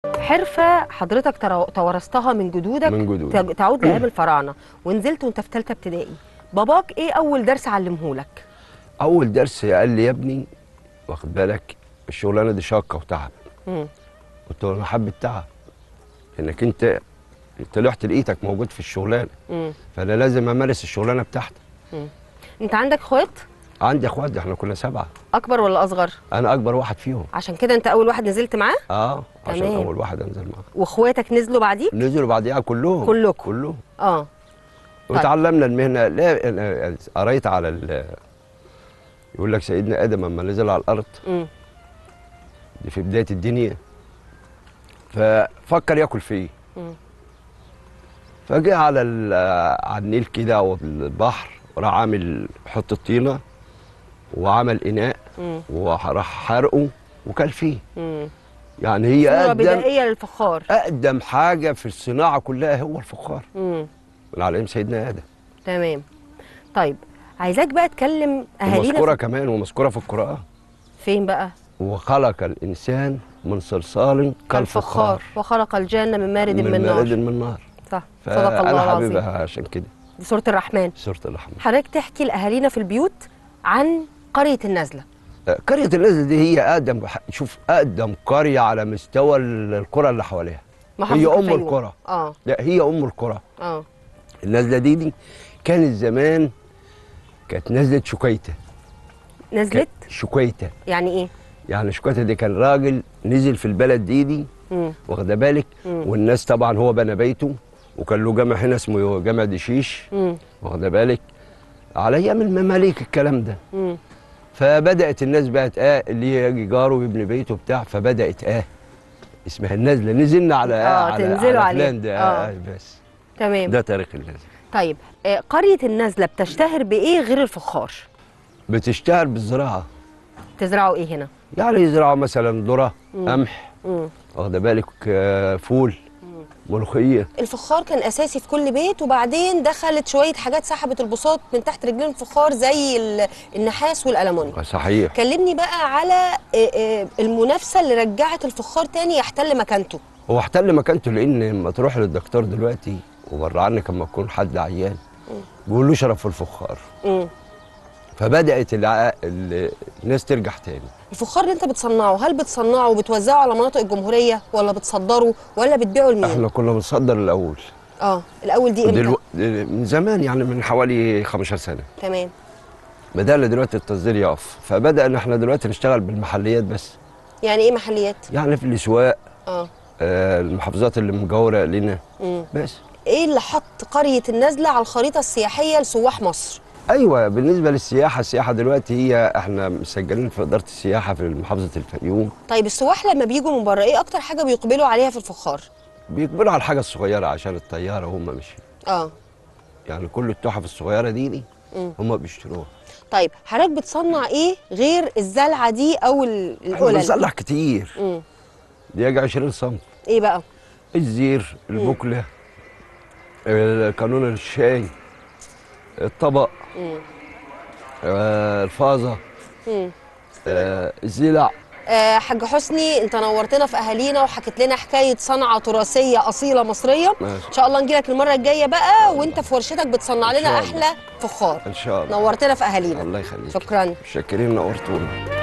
حرفه حضرتك ترا- توارثتها من جدودك من جدودي. تج- تعود لايام الفراعنه ونزلت وانت في ثالثه ابتدائي باباك ايه اول درس علمهولك اول درس قال لي يا ابني واخد بالك الشغلانه دي شاقه وتعب مم. قلت له انا حابب التعب انك انت طلعت لقيتك موجود في الشغلانه مم. فانا لازم امارس الشغلانه بتاعتي انت عندك اخوات عندي اخوات احنا كنا سبعه اكبر ولا اصغر انا اكبر واحد فيهم عشان كده انت اول واحد نزلت معاه اه عشان تمام. اول واحد انزل معاه واخواتك نزلوا بعديك نزلوا بعديها كلهم كلكم. كلهم اه طيب. وتعلمنا المهنه لا أنا قريت على ال يقول لك سيدنا ادم لما نزل على الارض مم. دي في بدايه الدنيا ففكر ياكل فيه مم. فجاء على ال- على النيل كده او البحر وراح عامل حط الطينه وعمل اناء مم. وراح حرقه وكل فيه مم. يعني هي صوره اقدم بدائيه للفخار اقدم حاجه في الصناعه كلها هو الفخار مم. من على ايام سيدنا ادم تمام طيب عايزاك بقى تكلم اهالينا ومذكوره في- كمان ومذكوره في القران فين بقى وخلق الانسان من صلصال كالفخار وخلق الجنه من مارد من, من نار مارد من نار صح صدق الله فانا العظيم حاببها عشان كده دي سوره الرحمن سوره الرحمن حضرتك تحكي لاهالينا في البيوت عن قريه النزله قرية النزل دي هي أقدم شوف أقدم قرية على مستوى القرى اللي حواليها محافظة هي أم الفيوم. القرى اه لا هي أم القرى اه النزلة دي دي كانت زمان كانت نزلة شكيتة نزلت كانت شكيتة يعني ايه يعني شكيتة دي كان راجل نزل في البلد دي دي مم. واخدة بالك مم. والناس طبعا هو بنى بيته وكان له جامع هنا اسمه جامع دشيش مم. واخدة بالك على أيام المماليك الكلام ده مم. فبدات الناس بقت اه اللي يجي جاره ويبني بيته بتاع فبدات اه اسمها النزله نزلنا على آه، على تنزلوا على عليه. فلان ده آه. آه. بس تمام ده تاريخ النزله طيب آه قريه النزله بتشتهر بايه غير الفخار بتشتهر بالزراعه تزرعوا ايه هنا يعني يزرعوا مثلا ذره قمح مم. واخده بالك آه، فول ملوخيه الفخار كان اساسي في كل بيت وبعدين دخلت شويه حاجات سحبت البساط من تحت رجلين الفخار زي ال- النحاس والالومنيوم صحيح كلمني بقى على آه، آه، المنافسه اللي رجعت الفخار تاني يحتل مكانته هو احتل مكانته لان لما تروح للدكتور دلوقتي وبره عنك لما يكون حد عيان بيقول له اشرب في الفخار مم. فبدات الع... ال- الناس ترجع تاني الفخار اللي انت بتصنعه هل بتصنعه وبتوزعه على مناطق الجمهوريه ولا بتصدره ولا بتبيعه لمين احنا كنا بنصدر الاول اه الاول دي امتى دلو... من زمان يعني من حوالي 15 سنه تمام بدأنا دلوقتي التصدير يقف فبدأ ان احنا دلوقتي نشتغل بالمحليات بس يعني ايه محليات يعني في الاسواق اه آه المحافظات اللي مجاوره لنا مم. بس ايه اللي حط قريه النزله على الخريطه السياحيه لسواح مصر ايوه بالنسبه للسياحه السياحه دلوقتي هي احنا مسجلين في اداره السياحه في محافظه الفيوم طيب السواح لما بيجوا من بره ايه اكتر حاجه بيقبلوا عليها في الفخار بيقبلوا على الحاجه الصغيره عشان الطياره هم ماشيين اه يعني كل التحف الصغيره دي دي مم. هم بيشتروها طيب حضرتك بتصنع ايه غير الزلعه دي او ال- احنا القلل بنصلح كتير مم. دي يجي 20 سم ايه بقى الزير البكله قانون الشاي الطبق مم. آه الفازه مم. آه الزلع آه حاج حسني انت نورتنا في اهالينا وحكيت لنا حكايه صنعه تراثيه اصيله مصريه ماشي. ان شاء الله نجيلك المره الجايه بقى وانت في ورشتك بتصنع إن لنا شاء احلى فخار ان شاء الله نورتنا في اهالينا الله يخليك شكرا شاكرين نورتونا